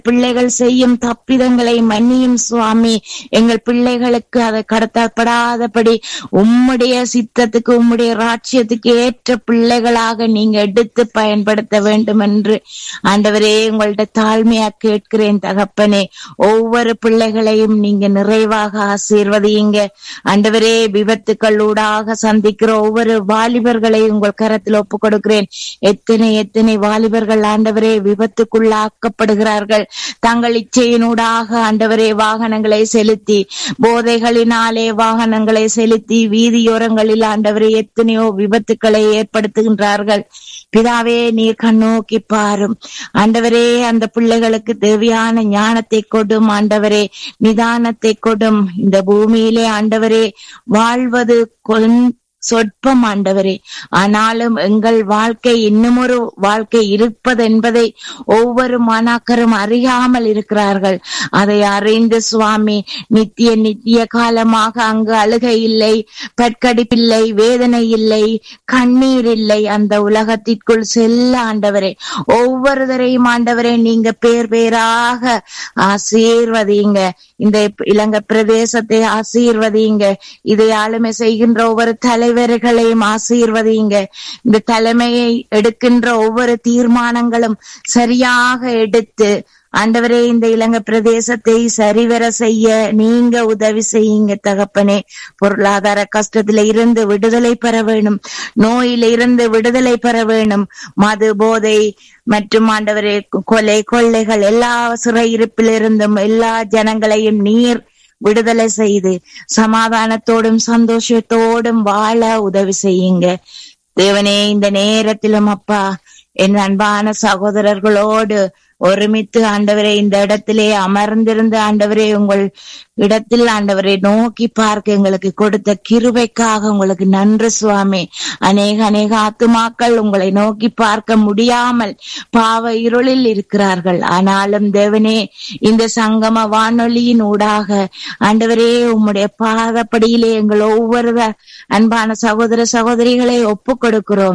பிள்ளைகள் செய்யும் தப்பிதங்களை மன்னியும் சுவாமி எங்கள் பிள்ளைகளுக்கு அதை கடத்தப்படாதபடி உம்முடைய சித்தத்துக்கு உம்முடைய ராட்சியத்துக்கு ஏற்ற பிள்ளைகளாக நீங்க எடுத்து பயன்படுத்த வேண்டும் என்று ஆண்டவரே உங்கள்ட்ட தாழ்மையா கேட்கிறேன் தகப்பனே ஒவ்வொரு பிள்ளைகளையும் நீங்க நிறைவாக ஆசீர்வதியுங்க ஆண்டவரே விபத்துக்களூடாக சந்திக்கிற ஒவ்வொரு வாலிபர்களை உங்கள் கரத்தில் ஒப்பு கொடுக்கிறேன் எத்தனை எத்தனை வாலிபர்கள் ஆண்டவரே விபத்துக்குள்ளாக்கப்படுகிறார்கள் தங்கள் இச்சையினூடாக ஆண்டவரே வாகனங்களை செலுத்தி போதைகளினாலே வாகனங்களை செலுத்தி வீதியோரங்களில் ஆண்டவரே எத்தனையோ விபத்துக்களை ஏற்படுத்துகின்றார்கள் பிதாவே நீர் கண்ணோக்கி பாரும் ஆண்டவரே அந்த பிள்ளைகளுக்கு தேவையான ஞானத்தை கொடும் ஆண்டவரே நிதானத்தை கொடும் இந்த பூமியிலே ஆண்டவரே வாழ்வது கொன் சொற்பம் ஆண்டவரே ஆனாலும் எங்கள் வாழ்க்கை இன்னும் ஒரு வாழ்க்கை இருப்பது என்பதை ஒவ்வொரு மாணாக்கரும் அறியாமல் இருக்கிறார்கள் அதை அறிந்து சுவாமி நித்திய நித்திய காலமாக அங்கு அழுகை இல்லை பற்கடிப்பில்லை வேதனை இல்லை கண்ணீர் இல்லை அந்த உலகத்திற்குள் செல்ல ஆண்டவரே ஒவ்வொருவரையும் ஆண்டவரே நீங்க பேர் பேராக ஆசீர்வதிங்க இந்த இலங்கை பிரதேசத்தை ஆசீர்வதிங்க இதை ஆளுமை செய்கின்ற ஒவ்வொரு தலைவர்களையும் ஆசீர்வதிங்க இந்த தலைமையை எடுக்கின்ற ஒவ்வொரு தீர்மானங்களும் சரியாக எடுத்து ஆண்டவரே இந்த இலங்கை பிரதேசத்தை சரிவர செய்ய நீங்க உதவி செய்யுங்க தகப்பனே பொருளாதார கஷ்டத்தில இருந்து விடுதலை பெற வேணும் நோயில இருந்து விடுதலை பெற வேணும் மது போதை மற்றும் ஆண்டவரே கொலை கொள்ளைகள் எல்லா சிறையிருப்பிலிருந்தும் எல்லா ஜனங்களையும் நீர் விடுதலை செய்து சமாதானத்தோடும் சந்தோஷத்தோடும் வாழ உதவி செய்யுங்க தேவனே இந்த நேரத்திலும் அப்பா என் அன்பான சகோதரர்களோடு ஒருமித்து ஆண்டவரே இந்த இடத்திலே அமர்ந்திருந்து ஆண்டவரே உங்கள் இடத்தில் ஆண்டவரை நோக்கி பார்க்க எங்களுக்கு கொடுத்த கிருபைக்காக உங்களுக்கு நன்றி சுவாமி அநேக அநேக ஆத்துமாக்கள் உங்களை நோக்கி பார்க்க முடியாமல் பாவ இருளில் இருக்கிறார்கள் ஆனாலும் தேவனே இந்த சங்கம வானொலியின் ஊடாக ஆண்டவரே உம்முடைய பாதப்படியிலே எங்கள் ஒவ்வொரு அன்பான சகோதர சகோதரிகளை ஒப்பு கொடுக்கிறோம்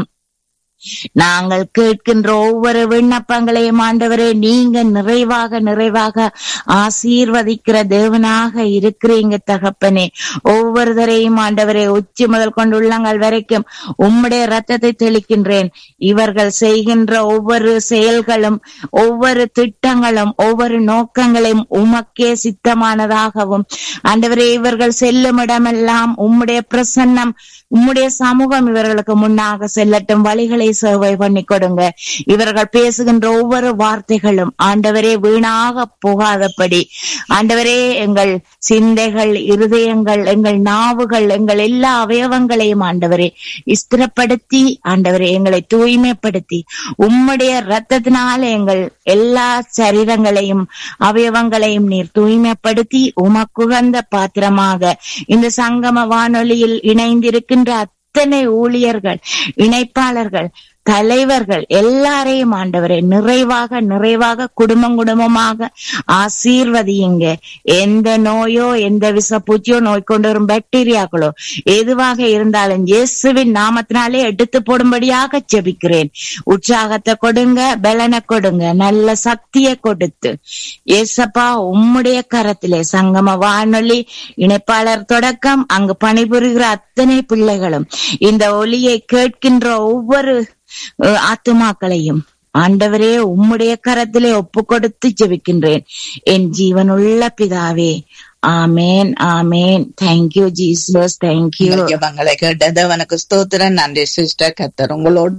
நாங்கள் கேட்கின்ற ஒவ்வொரு விண்ணப்பங்களையும் ஆண்டவரே நீங்க நிறைவாக நிறைவாக ஆசீர்வதிக்கிற தேவனாக இருக்கிறீங்க தகப்பனே ஒவ்வொருத்தரையும் ஆண்டவரே உச்சி முதல் கொண்டு உள்ளங்கள் வரைக்கும் உம்முடைய ரத்தத்தை தெளிக்கின்றேன் இவர்கள் செய்கின்ற ஒவ்வொரு செயல்களும் ஒவ்வொரு திட்டங்களும் ஒவ்வொரு நோக்கங்களையும் உமக்கே சித்தமானதாகவும் ஆண்டவரே இவர்கள் செல்லும் இடமெல்லாம் உம்முடைய பிரசன்னம் உம்முடைய சமூகம் இவர்களுக்கு முன்னாக செல்லட்டும் வழிகளை சேவை பண்ணி கொடுங்க இவர்கள் பேசுகின்ற ஒவ்வொரு வார்த்தைகளும் ஆண்டவரே வீணாக போகாதபடி ஆண்டவரே எங்கள் சிந்தைகள் இருதயங்கள் எங்கள் நாவுகள் எங்கள் எல்லா அவயவங்களையும் ஆண்டவரே ஸ்திரப்படுத்தி ஆண்டவரே எங்களை தூய்மைப்படுத்தி உம்முடைய ரத்தத்தினால எங்கள் எல்லா சரீரங்களையும் அவயவங்களையும் நீர் தூய்மைப்படுத்தி உமக்குகந்த பாத்திரமாக இந்த சங்கம வானொலியில் இணைந்திருக்கின்ற அத்தனை ஊழியர்கள் இணைப்பாளர்கள் தலைவர்கள் எல்லாரையும் ஆண்டவரை நிறைவாக நிறைவாக குடும்பம் குடும்பமாக ஆசீர்வதியுங்க எந்த நோயோ எந்த விஷப்பூச்சியோ நோய் கொண்டு வரும் பாக்டீரியாக்களோ எதுவாக இருந்தாலும் இயேசுவின் நாமத்தினாலே எடுத்து போடும்படியாக ஜெபிக்கிறேன் உற்சாகத்தை கொடுங்க பலனை கொடுங்க நல்ல சக்தியை கொடுத்து ஏசப்பா உம்முடைய கரத்திலே சங்கம வானொலி இணைப்பாளர் தொடக்கம் அங்கு பணிபுரிகிற அத்தனை பிள்ளைகளும் இந்த ஒலியை கேட்கின்ற ஒவ்வொரு ஆத்துமாக்களையும் ஆண்டவரே உம்முடைய கரத்திலே ஒப்பு கொடுத்து ஜெபிக்கின்றேன் என் ஜீவனுள்ள பிதாவே ஆமேன் ஆமேன் தேங்க்யூ ஜீசஸ் தேங்க்யூ ஜபங்களை கேட்டது உனக்கு ஸ்தோத்திரம் நன்றி சிஸ்டர் கத்தர் உங்களோடு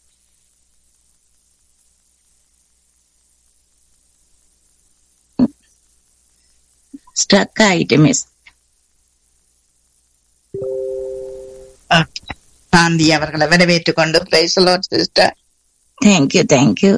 ஸ்டக் ஆயிட்டு மிஸ் காந்தி அவர்களை வரவேற்றுக் கொண்டு பேசலோ சிஸ்டர் தேங்க்யூ தேங்க்யூ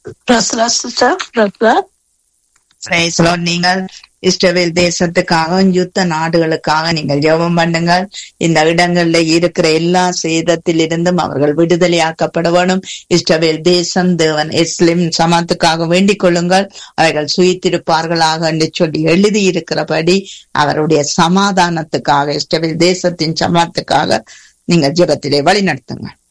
பிரைஸ்லோ நீங்கள் இஸ்ரவேல் தேசத்துக்காக யுத்த நாடுகளுக்காக நீங்கள் ஜெபம் பண்ணுங்கள் இந்த இடங்கள்ல இருக்கிற எல்லா சேதத்தில் இருந்தும் அவர்கள் விடுதலையாக்கப்பட வேணும் இஸ்ரவேல் தேசம் தேவன் இஸ்லிம் சமத்துக்காக வேண்டிக் கொள்ளுங்கள் அவர்கள் சுயித்திருப்பார்களாக என்று சொல்லி எழுதி இருக்கிறபடி அவருடைய சமாதானத்துக்காக இஸ்ரவேல் தேசத்தின் சமத்துக்காக நீங்கள் ஜெபத்திலே வழி நடத்துங்கள்